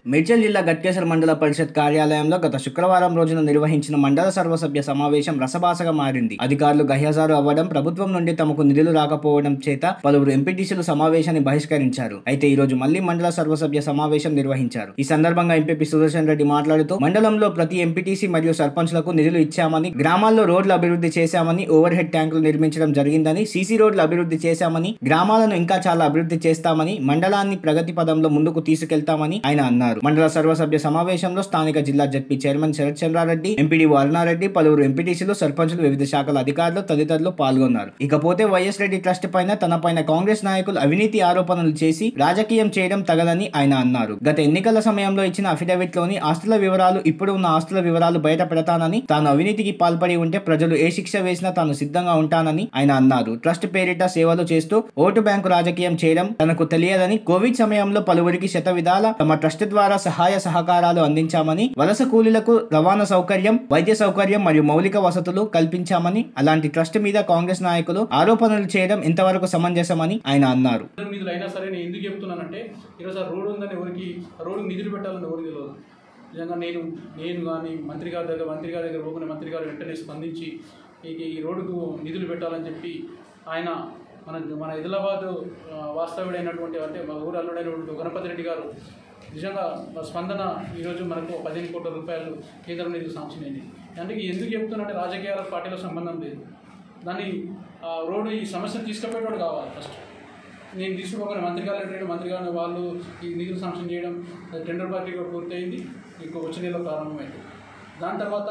మేడ్చల్ జిల్లా గట్కేసర్ మండల పరిషత్ కార్యాలయంలో గత శుక్రవారం రోజున నిర్వహించిన మండల సర్వసభ్య సమావేశం రసభాసగా మారింది అధికారులు గహ్యాజారు అవ్వడం ప్రభుత్వం నుండి తమకు నిధులు రాకపోవడం చేత పలువురు ఎంపీటీసీలు సమావేశాన్ని బహిష్కరించారు అయితే ఈ రోజు మళ్లీ మండల సర్వసభ్య సమావేశం నిర్వహించారు ఈ సందర్భంగా ఎంపీ సుదర్శన్ రెడ్డి మాట్లాడుతూ మండలంలో ప్రతి ఎంపీటీసీ మరియు సర్పంచ్లకు నిధులు ఇచ్చామని గ్రామాల్లో రోడ్లు అభివృద్ధి చేశామని ఓవర్ హెడ్ ట్యాంకులు నిర్మించడం జరిగిందని సీసీ రోడ్లు అభివృద్ధి చేశామని గ్రామాలను ఇంకా చాలా అభివృద్ధి చేస్తామని మండలాన్ని ప్రగతి పదంలో ముందుకు తీసుకెళ్తామని ఆయన అన్నారు మండల సర్వసభ్య సమావేశంలో స్థానిక జిల్లా ZP chairman Sarath Chandrareddy MPD Arunareddy పలువురు ఎంపీటీసీలు సర్పంచులు వివిధ శాఖల అధికారులు తదితరులు పాల్గొన్నారు ఇకపోతే వైఎస్ రెడ్డి ట్రస్ట్ పైన తన పైన కాంగ్రెస్ నాయకులు అవినీతి ఆరోపణలు చేసి రాజకీయం చేయడం తగదని ఆయన అన్నారు గత ఎన్నికల సమయంలో ఇచ్చిన అఫిడవిట్ లోని ఆస్తుల వివరాలు ఇప్పుడు ఉన్న ఆస్తుల వివరాలు బయట పెడతానని తాను అవినీతికి పాల్పడి ఉంటే ప్రజలు ఏ శిక్ష వేసినా తాను సిద్ధంగా ఉంటానని ఆయన అన్నారు ట్రస్ట్ పేరిట సేవలు చేస్తూ ఓటు బ్యాంకు రాజకీయం చేయడం తనకు తెలియదని కోవిడ్ సమయంలో పలువురికి శత విధాల తమ ట్రస్ట్ ద్వారా సహాయ సహకారాలు అందించామని వలస కూలీలకు రవాణా సౌకర్యం వైద్య సౌకర్యం మరియు మౌలిక వసతులు కల్పించామని అలాంటి ట్రస్ట్ మీద కాంగ్రెస్ నాయకులు ఆరోపణలు చేయడం ఇంతవరకు సమంజసమని ఆయన అన్నారు కేంద్రం నిధులు అయినా సరే నేను ఎందుకు చెప్తున్నానంటే ఈరోజు ఆ రోడ్డు ఉందని ఎవరికి ఆ రోడ్డుకి నిధులు పెట్టాలని ఎవరికి తెలియదు నిజంగా నేను నేను కానీ మంత్రి గారి దగ్గర మంత్రి గారి దగ్గర పోకుండా మంత్రి గారు వెంటనే స్పందించి ఈ ఈ రోడ్డుకు నిధులు పెట్టాలని చెప్పి ఆయన మన మన ఆదిలాబాద్ ఆ, వాస్తవుడైనటువంటి అంటే మా ఊరు అల్లుడైనటువంటి గణపతి రెడ్డి గారు నిజంగా స్పందన ఈరోజు మనకు పదిహేను కోట్ల రూపాయలు కేంద్రం నిధులు శాంక్షన్ అయింది అందుకే ఎందుకు చెప్తున్నట్టే రాజకీయాల పార్టీల సంబంధం లేదు దాన్ని ఆ రోడ్డు ఈ సమస్య తీసుకుపోయేటోడు కావాలి ఫస్ట్ నేను తీసుకోగానే మంత్రి గారు లెటర్ మంత్రి గారు వాళ్ళు ఈ నిధులు శాంక్షన్ చేయడం అది టెండర్ ప్రక్రియ కూడా పూర్తయింది ఇంకో వచ్చే నెలలో ప్రారంభమైంది దాని తర్వాత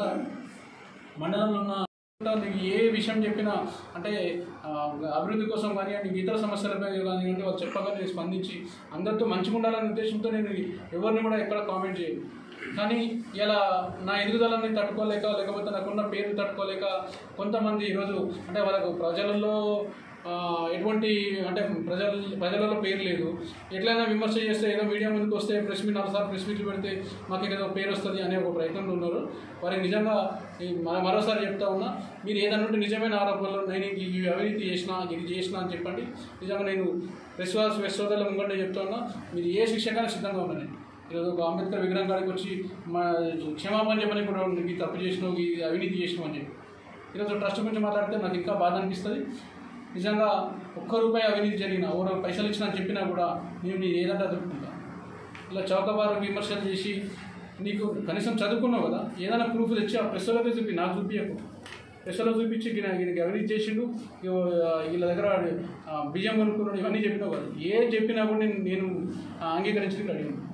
మండలంలో ఉన్న నీకు ఏ విషయం చెప్పినా అంటే ఆ, అభివృద్ధి కోసం కానివ్వండి ఇతర సమస్యలపై కానివ్వండి వాళ్ళు చెప్పగానే నేను స్పందించి అందరితో మంచిగా ఉండాలనే ఉద్దేశంతో నేను ఎవరిని కూడా ఎక్కడ కామెంట్ చేయను కానీ ఇలా నా ఎదుగుదలని తట్టుకోలేక లేకపోతే నాకున్న పేరు తట్టుకోలేక కొంతమంది ఈరోజు అంటే వాళ్ళకు ప్రజలలో ఆ, ఎటువంటి అంటే ప్రజల ప్రజలలో పేరు లేదు ఎట్లయినా విమర్శ చేస్తే ఏదో మీడియా ముందుకు వస్తే ప్రెస్ మీట్ నాలుగు సార్లు ప్రెస్ మీట్లు పెడితే మాకు ఏదో పేరు వస్తుంది అనే ఒక ప్రయత్నంలో ఉన్నారు వారికి నిజంగా ఈ మ- మరోసారి చెప్తా ఉన్నా మీరు ఏదన్నా ఉంటే నిజమైన ఆరోపణలు నేను ఈ ఈ అవినీతి చేసిన ఇది చేసిన అని చెప్పండి నిజంగా నేను ప్రెస్ వాస్ ప్రెస్ సోదరుల ముంగంటే చెప్తా ఉన్నా మీరు ఏ శిక్షకైనా సిద్ధంగా ఉన్నాను నేను ఈరోజు ఒక అంబేద్కర్ విగ్రహం కాడికి వచ్చి మా క్షమాపణ చెప్పని ఇప్పుడు నీకు ఈ తప్పు చేసినావు ఈ అవినీతి చేసినావు అని చెప్పి ఈరోజు ట్రస్ట్ గురించి మాట్లాడితే నాకు ఇంకా బాధ అనిపిస్తుంది నిజంగా ఒక్క రూపాయి అవినీతి జరిగిన ఓరో పైసలు ఇచ్చినా అని చెప్పినా కూడా నేను నీ ఏదంటే అదుపుకుంటా ఇలా చౌకబారు విమర్శలు చేసి నీకు కనీసం చదువుకున్నావు కదా ఏదైనా ప్రూఫ్ తెచ్చి ఆ ప్రెస్లోకి చూపి నాకు చూపించకు ప్రెస్లో చూపించి ఈయన ఈయనకి అవినీతి చేసిండు ఇగో, ఆ, వీళ్ళ దగ్గర ఆ, బియ్యం కొనుక్కున్నాడు ఇవన్నీ చెప్పినావు కదా ఏ చెప్పినా కూడా నేను నేను ఆ, అంగీకరించడానికి రెడీ ఉన్నాను.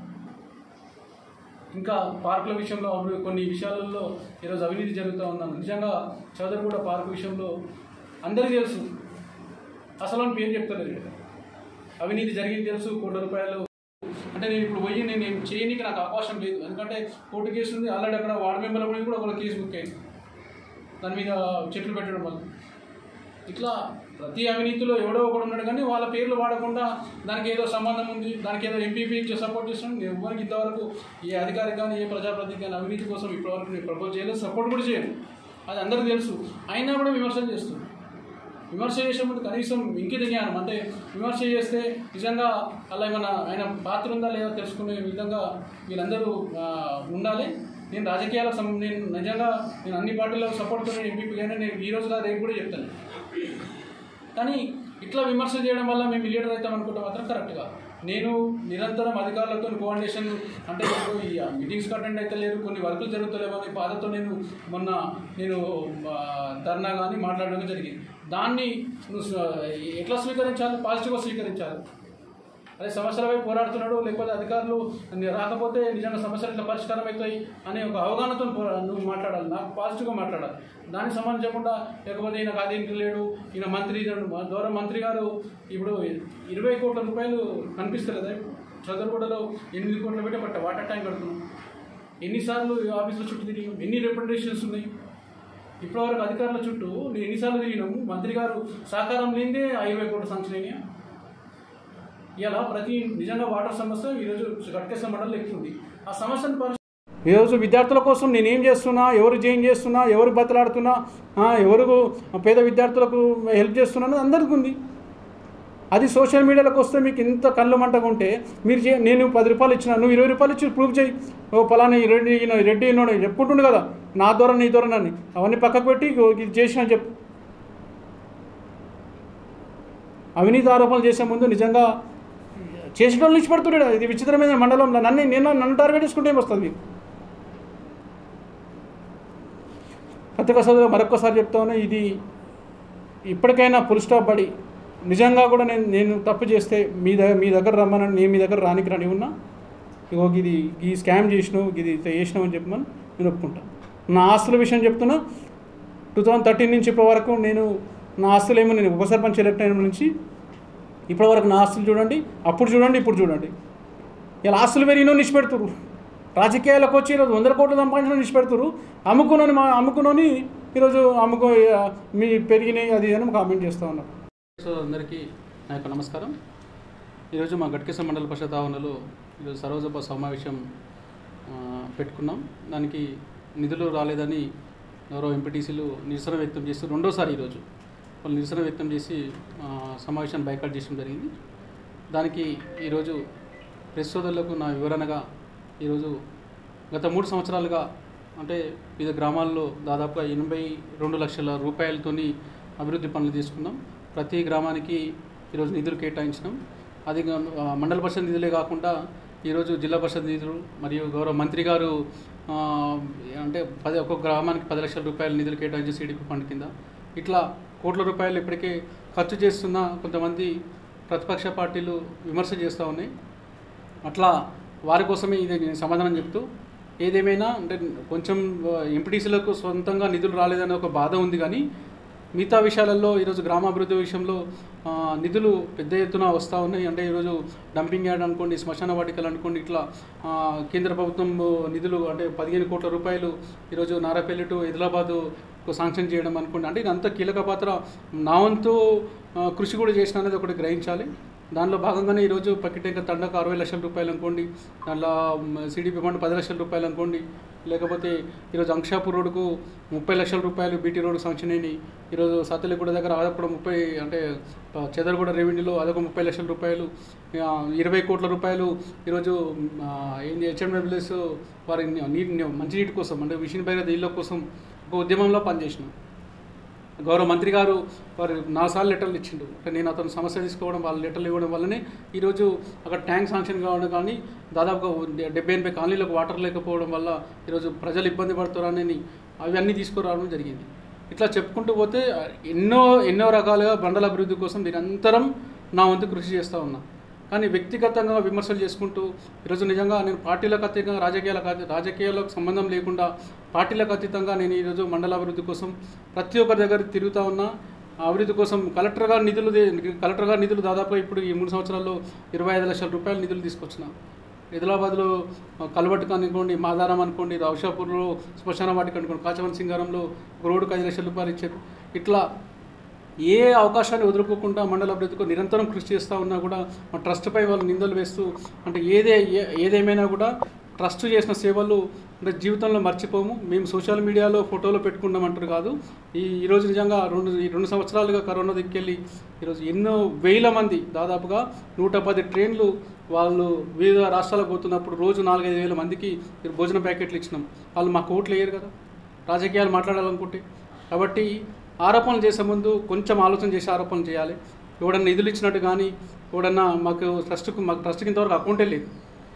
ఇంకా పార్కుల విషయంలో అభివృ- కొన్ని విషయాలలో ఈరోజు అవినీతి జరుగుతూ ఉన్నాను నిజంగా చౌదరిగూడ పార్కు విషయంలో అందరికీ తెలుసు అసలు అని పేరు చెప్తలేదు ఇక్కడ. అవినీతి జరిగింది తెలుసు కోట్ల రూపాయలు అంటే నేను ఇప్పుడు పోయి నేను ఏం చేయనీకి నాకు అవకాశం లేదు ఎందుకంటే కోర్టు కేసు ఉంది ఆల్రెడీ అక్కడ వార్డు మెంబర్ల మీద కూడా ఒక కేసు బుక్ అయింది దాని మీద చెట్లు పెట్టడం వల్ల ఇట్లా ప్రతి అవినీతిలో ఎవడో ఒకడు ఉన్నాడు కానీ వాళ్ళ పేర్లు వాడకుండా దానికి ఏదో సంబంధం ఉంది దానికి ఏదో ఎంపీపీ సపోర్ట్ చేస్తున్నాడు నేను ఎవరికి ఇంతవరకు ఏ అధికారి కానీ ఏ ప్రజాప్రతినిధి కానీ అవినీతి కోసం ఇప్పటివరకు నేను ప్రపోజ్ చేయలేదు సపోర్ట్ కూడా చేయను అది అందరికీ తెలుసు అయినా కూడా విమర్శలు చేస్తుంది విమర్శ చేసే ముందు కనీసం ఇంకిత జ్ఞానం అంటే విమర్శ చేస్తే నిజంగా అలా ఏమైనా ఆయన పాత్ర ఉందా లేదా తెలుసుకునే విధంగా వీళ్ళందరూ ఆ, ఉండాలి నేను రాజకీయాలకు సం నేను నిజంగా నేను అన్ని పార్టీలకు సపోర్ట్ నేను ఎంపీపీ కానీ నేను ఈ రోజు కాదు రేపు కూడా చెప్తాను కానీ ఇట్లా విమర్శ చేయడం వల్ల మేము లీడర్ అవుతాం అనుకుంటే మాత్రం కరెక్ట్ కాదు నేను నిరంతరం అధికారులతో కోఆర్డినేషన్ అంటే ఇప్పుడు ఈ మీటింగ్స్ అటెండ్ అయితే లేరు కొన్ని వర్కులు జరుగుతలేవు అని బాధతో నేను మొన్న నేను ఆ, ధర్నా కానీ మాట్లాడడం జరిగింది దాన్ని నువ్వు స్వ- ఎట్లా స్వీకరించాలి పాజిటివ్గా స్వీకరించాలి అదే సమస్యలపై పోరాడుతున్నాడు లేకపోతే అధికారులు ని- రాకపోతే నిజంగా సమస్యలు ఇట్లా పరిష్కారం అవుతాయి అనే ఒక అవగాహనతో పోరా- నువ్వు మాట్లాడాలి నాకు పాజిటివ్గా మాట్లాడాలి దానికి సంబంధించకుండా లేకపోతే ఈయన అదేంటి లేడు ఈయన మంత్రి ద్వారా మంత్రి గారు ఇప్పుడు ఇరవై కోట్ల రూపాయలు కనిపిస్తలేదా ఇప్పుడు చదరగూడలో ఎనిమిది కోట్ల పెట్టి పట్ట వాటర్ ట్యాంక్ కడుతున్నాం ఎన్నిసార్లు ఈ ఆఫీసుల చుట్టూ తిరిగాం ఎన్ని రిప్రజెంటేషన్స్ ఉన్నాయి ఇప్పటివరకు అధికారుల చుట్టూ నేను ఎన్నిసార్లు తిరిగినాము మంత్రి గారు సహకారం లేనిదే ఆ ఇరవై కోట్ల సంఖ్య అయినాయా ఇలా ప్రతి నిజంగా వాటర్ సమస్య ఈరోజు గట్కేశ్వర మండలం ఎక్కువ ఉంది ఆ సమస్యను పరిశీ ఈరోజు విద్యార్థుల కోసం నేను ఏం చేస్తున్నా ఎవరు జైన్ చేస్తున్నా ఎవరు బతలాడుతున్నా ఆ, ఎవరు పేద విద్యార్థులకు హెల్ప్ చేస్తున్నా అనేది అందరికీ ఉంది అది సోషల్ మీడియాలోకి వస్తే మీకు ఇంత కళ్ళు మంటగా ఉంటే మీరు చే నేను పది రూపాయలు ఇచ్చిన నువ్వు ఇరవై రూపాయలు ఇచ్చి ప్రూవ్ చేయి ఓ పలానా ఈ రెడ్డి ఈయన రెడ్డి ఈయనోడు చెప్పుకుంటుండు కదా నా ద్వారా నీ ద్వారా నన్ను అవన్నీ పక్కకు పెట్టి ఇగో ఇది చేసిన చెప్పు అవినీతి ఆరోపణలు చేసే ముందు నిజంగా చేసేటోళ్ళు నుంచి పడుతున్నాడు ఇది విచిత్రమైన మండలంలో నన్ను నేను నన్ను టార్గెట్ చేసుకుంటే ఏమొస్తుంది మీకు పత్రికా సోదరు మరొక్కసారి చెప్తాను ఇది ఇప్పటికైనా ఫుల్ స్టాప్ పడి నిజంగా కూడా నేను నేను తప్పు చేస్తే మీ దగ్గర మీ దగ్గర రమ్మని నేను మీ దగ్గర రానికి రాని ఉన్నా ఇగో ఇది ఈ స్కామ్ చేసినావు ఇది ఇట్లా చేసినావు అని చెప్పమని నేను ఒప్పుకుంటాను నా ఆస్తుల విషయం చెప్తున్నా టూ థౌజండ్ థర్టీన్ నుంచి ఇప్పటి వరకు నేను నా ఆస్తులు ఏమో నేను ఉప సర్పంచ్ ఎలక్ట్ అయిన నుంచి ఇప్పటి వరకు నా ఆస్తులు చూడండి అప్పుడు చూడండి ఇప్పుడు చూడండి ఇలా ఆస్తులు పెరిగినో నిష్పెడుతురు రాజకీయాలకు వచ్చి ఈరోజు వందల కోట్లు సంపాదించిన నిష్పెడుతురు అమ్ముకునని మా అమ్ముకునని ఈరోజు అమ్ముకో మీ పెరిగినాయి అది అని కామెంట్ చేస్తూ ఉన్నారు సో అందరికీ నా యొక్క నమస్కారం ఈరోజు మా గట్కేశ్వర మండల పరిషత్ ఆవరణలో ఈరోజు సర్వసభ సమావేశం ఆ, పెట్టుకున్నాం దానికి నిధులు రాలేదని ఎవరో ఎంపీటీసీలు నిరసన వ్యక్తం చేసి రెండోసారి ఈరోజు వాళ్ళు నిరసన వ్యక్తం చేసి ఆ, సమావేశాన్ని బైకాట్ చేయడం జరిగింది దానికి ఈరోజు ప్రెస్ సోదరులకు నా వివరణగా ఈరోజు గత మూడు సంవత్సరాలుగా అంటే వివిధ గ్రామాల్లో దాదాపుగా ఎనభై రెండు లక్షల రూపాయలతోని అభివృద్ధి పనులు తీసుకున్నాం ప్రతి గ్రామానికి ఈరోజు నిధులు కేటాయించినాం అది గా- ఆ, మండల పరిషత్ నిధులే కాకుండా ఈరోజు జిల్లా పరిషత్ నిధులు మరియు గౌరవ మంత్రి గారు ఆ, అంటే పది ఒక్కొక్క గ్రామానికి పది లక్షల రూపాయల నిధులు కేటాయించి సిడిపి ఫండ్ కింద ఇట్లా కోట్ల రూపాయలు ఇప్పటికే ఖర్చు చేస్తున్న కొంతమంది ప్రతిపక్ష పార్టీలు విమర్శ చేస్తూ ఉన్నాయి అట్లా వారి కోసమే ఇది నేను సమాధానం చెప్తూ ఏదేమైనా అంటే కొంచెం ఎంపీటీసీలకు సొంతంగా నిధులు రాలేదనే ఒక బాధ ఉంది కానీ మిగతా విషయాలలో ఈరోజు గ్రామాభివృద్ధి విషయంలో ఆ, నిధులు పెద్ద ఎత్తున వస్తూ ఉన్నాయి అంటే ఈరోజు డంపింగ్ యార్డ్ అనుకోండి శ్మశాన వాటికలు అనుకోండి ఇట్లా ఆ, కేంద్ర ప్రభుత్వం నిధులు అంటే పదిహేను కోట్ల రూపాయలు ఈరోజు నారాపల్లి టు హైదరాబాదు శాంక్షన్ చేయడం అనుకోండి అంటే ఇదంతా కీలక పాత్ర నా వంతు ఆ, కృషి కూడా చేసిన అనేది ఒకటి గ్రహించాలి దానిలో భాగంగానే ఈరోజు పక్కిటెంక తండకు అరవై లక్షల రూపాయలు అనుకోండి దాంట్లో సిడిపి ఫండ్ పది లక్షల రూపాయలు అనుకోండి లేకపోతే ఈరోజు అంక్షాపూర్ రోడ్డుకు ముప్పై లక్షల రూపాయలు బీటీ రోడ్డు శాంక్షన్ అయినాయి ఈరోజు సత్తెలగూడ దగ్గర అదొక కూడా ముప్పై అంటే ఆ, చెదరగూడ రెవెన్యూలో అదొక ముప్పై లక్షల రూపాయలు ఆ, ఇరవై కోట్ల రూపాయలు ఈరోజు ఆ, ఏంది హెచ్ఎండబ్ల్యూఎస్ వారి నీటి మంచినీటి కోసం అంటే విషయం పైన ఇళ్ళ కోసం ఒక ఉద్యమంలో పనిచేసినాం గౌరవ మంత్రి గారు వారు నాలుగు సార్లు లెటర్లు ఇచ్చిండు అంటే నేను అతను సమస్య తీసుకోవడం వాళ్ళ లెటర్లు ఇవ్వడం వల్లనే ఈరోజు అక్కడ ట్యాంక్ శాంక్షన్ కావడం కానీ దాదాపుగా డెబ్బై ఎనభై కాలనీలకు వాటర్ లేకపోవడం వల్ల ఈరోజు ప్రజలు ఇబ్బంది పడుతున్నారని అవన్నీ తీసుకురావడం జరిగింది ఇట్లా చెప్పుకుంటూ పోతే ఎన్నో ఎన్నో రకాలుగా బండల అభివృద్ధి కోసం నిరంతరం నా వంతు కృషి చేస్తూ ఉన్నా కానీ వ్యక్తిగతంగా విమర్శలు చేసుకుంటూ ఈరోజు నిజంగా నేను పార్టీలకు అతీతంగా రాజకీయాలకు అతీ- రాజకీయాలకు సంబంధం లేకుండా పార్టీలకు అతీతంగా నేను ఈరోజు మండల అభివృద్ధి కోసం ప్రతి ఒక్కరి దగ్గర తిరుగుతూ ఉన్నా ఆ అభివృద్ధి కోసం కలెక్టర్ గారు నిధులు దే- కలెక్టర్ గారు నిధులు దాదాపు ఇప్పుడు ఈ మూడు సంవత్సరాల్లో ఇరవై ఐదు లక్షల రూపాయల నిధులు తీసుకొచ్చిన హైదరాబాద్లో కలవట్టు అనుకోండి మాదారం అనుకోండి రావుషాపూర్లో శ్మశాన వాటికి అనుకోండి కాచవన్ సింగారంలో ఒక రోడ్డుకు ఐదు లక్షల రూపాయలు ఇచ్చారు ఇట్లా ఏ అవకాశాన్ని వదులుకోకుండా మండల అభివృద్ధికి నిరంతరం కృషి చేస్తూ ఉన్నా కూడా మా ట్రస్ట్పై వాళ్ళు నిందలు వేస్తూ అంటే ఏదే ఏ- ఏదేమైనా కూడా ట్రస్ట్ చేసిన సేవలు అంటే జీవితంలో మర్చిపోము మేము సోషల్ మీడియాలో ఫోటోలో పెట్టుకుంటామంటారు కాదు ఈ ఈరోజు నిజంగా రెండు ఈ రెండు సంవత్సరాలుగా కరోనా దిక్కెళ్ళి ఈరోజు ఎన్నో వేల మంది దాదాపుగా నూట పది ట్రైన్లు వాళ్ళు వివిధ రాష్ట్రాలకు పోతున్నప్పుడు రోజు నాలుగైదు వేల మందికి భోజన ప్యాకెట్లు ఇచ్చినాం వాళ్ళు మాకు ఓట్లు వేయరు కదా రాజకీయాలు మాట్లాడాలనుకుంటే కాబట్టి ఆరోపణలు చేసే ముందు కొంచెం ఆలోచన చేసి ఆరోపణలు చేయాలి ఎవడన్నా నిధులు ఇచ్చినట్టు కానీ ఎవడన్నా మాకు ట్రస్ట్కు మాకు ట్రస్ట్కి ఇంతవరకు అకౌంటే లేదు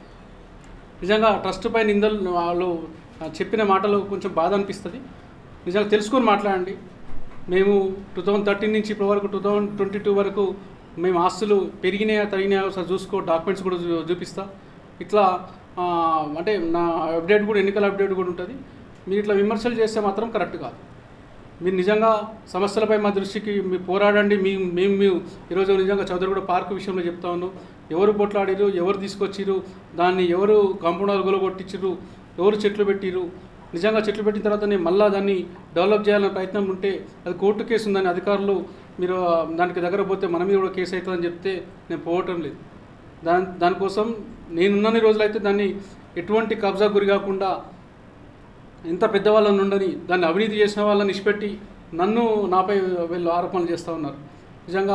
నిజంగా ట్రస్ట్ పై నిందలు వాళ్ళు చెప్పిన మాటలు కొంచెం బాధ అనిపిస్తుంది నిజంగా తెలుసుకొని మాట్లాడండి మేము టూ థౌజండ్ థర్టీన్ నుంచి ఇప్పటి వరకు టూ థౌజండ్ ట్వంటీ టూ వరకు మేము ఆస్తులు పెరిగినాయా తరిగినాయా ఒకసారి చూసుకో డాక్యుమెంట్స్ కూడా చూ- చూపిస్తా ఇట్లా ఆ, అంటే నా అప్డేట్ కూడా ఎన్నికల అప్డేట్ కూడా ఉంటుంది మీరు ఇట్లా విమర్శలు చేస్తే మాత్రం కరెక్ట్ కాదు మీరు నిజంగా సమస్యలపై మా దృష్టికి మీరు పోరాడండి మీ మేము మేము ఈరోజు నిజంగా చౌదరిగూడ పార్క్ విషయంలో చెప్తా ఉన్నాం ఎవరు కొట్లాడిరు ఎవరు తీసుకొచ్చిరు దాన్ని ఎవరు కాంపౌండ్ గొలగొట్టించిరు ఎవరు చెట్లు పెట్టిరు నిజంగా చెట్లు పెట్టిన తర్వాత నేను మళ్ళీ దాన్ని డెవలప్ చేయాలనే ప్రయత్నం ఉంటే అది కోర్టు కేసు ఉందని అధికారులు మీరు ఆ, దానికి దగ్గర పోతే మన మీద కూడా కేసు అవుతుందని చెప్తే నేను పోవటం లేదు దాని దానికోసం నేనున్నన్ని రోజులైతే దాన్ని ఎటువంటి కబ్జా గురి కాకుండా ఇంత పెద్దవాళ్ళని ఉండని దాన్ని అవినీతి చేసిన వాళ్ళని ఇచ్చిపెట్టి నన్ను నాపై వీళ్ళు ఆరోపణలు చేస్తూ ఉన్నారు నిజంగా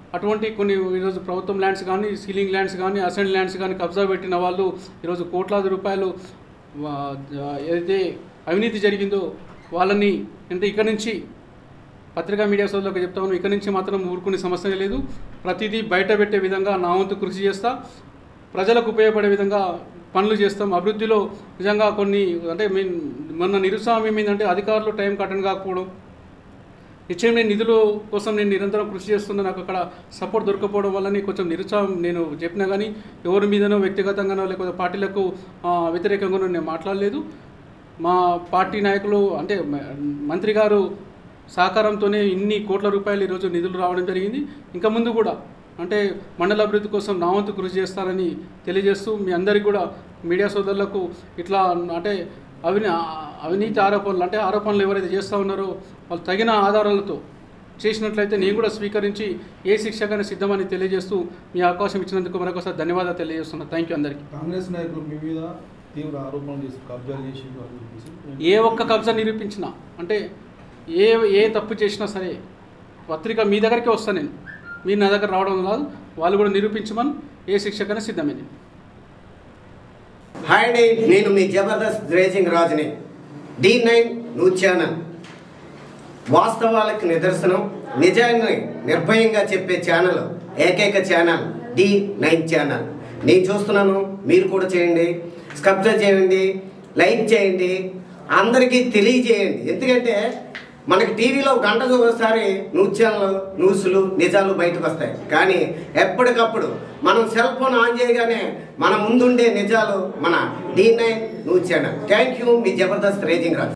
అటువంటి కొన్ని ఈరోజు ప్రభుత్వం ల్యాండ్స్ కానీ సీలింగ్ ల్యాండ్స్ కానీ అసెంట్ ల్యాండ్స్ కానీ కబ్జా పెట్టిన వాళ్ళు ఈరోజు కోట్లాది రూపాయలు వా- ఏదైతే అవినీతి జరిగిందో వాళ్ళని అంటే ఇక్కడ నుంచి పత్రికా మీడియా సోదరులకు చెప్తా ఉన్నాం ఇక్కడ నుంచి మాత్రం ఊరుకునే సమస్య లేదు ప్రతిదీ బయట పెట్టే విధంగా నా వంతు కృషి చేస్తా ప్రజలకు ఉపయోగపడే విధంగా పనులు చేస్తాం అభివృద్ధిలో నిజంగా కొన్ని అంటే మీన్ మొన్న నిరుత్సాహం ఏమైందంటే అధికారులు టైం కట్టన్ కాకపోవడం హెచ్ఎంఏ నిధుల కోసం నేను నిరంతరం కృషి చేస్తున్నా నాకు అక్కడ సపోర్ట్ దొరకపోవడం వల్లనే కొంచెం నిరుత్సాహం నేను చెప్పినా కానీ ఎవరి మీదనో వ్యక్తిగతంగానో లేకపోతే పార్టీలకు ఆ, వ్యతిరేకంగానో నేను మాట్లాడలేదు మా పార్టీ నాయకులు అంటే మ- మంత్రి గారు సహకారంతోనే ఇన్ని కోట్ల రూపాయలు ఈరోజు నిధులు రావడం జరిగింది ఇంకా ముందు కూడా అంటే మండల అభివృద్ధి కోసం నా వంతు కృషి చేస్తారని తెలియజేస్తూ మీ అందరికీ కూడా మీడియా సోదరులకు ఇట్లా అంటే అవిని అవినీతి ఆరోపణలు అంటే ఆరోపణలు ఎవరైతే చేస్తూ ఉన్నారో వాళ్ళు తగిన ఆధారాలతో చేసినట్లయితే నేను కూడా స్వీకరించి ఏ శిక్షకైనా సిద్ధమని తెలియజేస్తూ మీ అవకాశం ఇచ్చినందుకు మరొకసారి ధన్యవాదాలు తెలియజేస్తున్నాను థ్యాంక్ యూ అందరికీ కాంగ్రెస్ నాయకులు మీ మీద తీవ్ర ఆరోపణలు చేసి కబ్జాలు చేసి అని చెప్పేసి ఏ ఒక్క కబ్జా నిరూపించినా అంటే ఏ ఏ తప్పు చేసినా సరే పత్రిక మీ దగ్గరికి వస్తాను నేను మీరు నా దగ్గర రావడం కాదు వాళ్ళు కూడా నిరూపించమని ఏ శిక్షకైనా సిద్ధమే నేను హాయ్ అండి నేను మీ జబర్దస్త్ రేజింగ్ రాజుని డి నైన్ న్యూస్ ఛానల్ వాస్తవాలకు నిదర్శనం నిజాన్ని నిర్భయంగా చెప్పే ఛానల్ ఏకైక ఛానల్ డి నైన్ ఛానల్ నేను చూస్తున్నాను మీరు కూడా చేయండి సబ్స్క్రైబ్ చేయండి లైక్ చేయండి అందరికీ తెలియజేయండి ఎందుకంటే మనకి టీవీలో గంట ఒకసారి న్యూస్ ఛానల్ న్యూస్లు నిజాలు బయటకు వస్తాయి కానీ ఎప్పటికప్పుడు మనం సెల్ ఫోన్ ఆన్ చేయగానే మన ముందుండే నిజాలు మన D nine news channel thank you మీ జబర్దస్త్ రేజింగ్ రాజు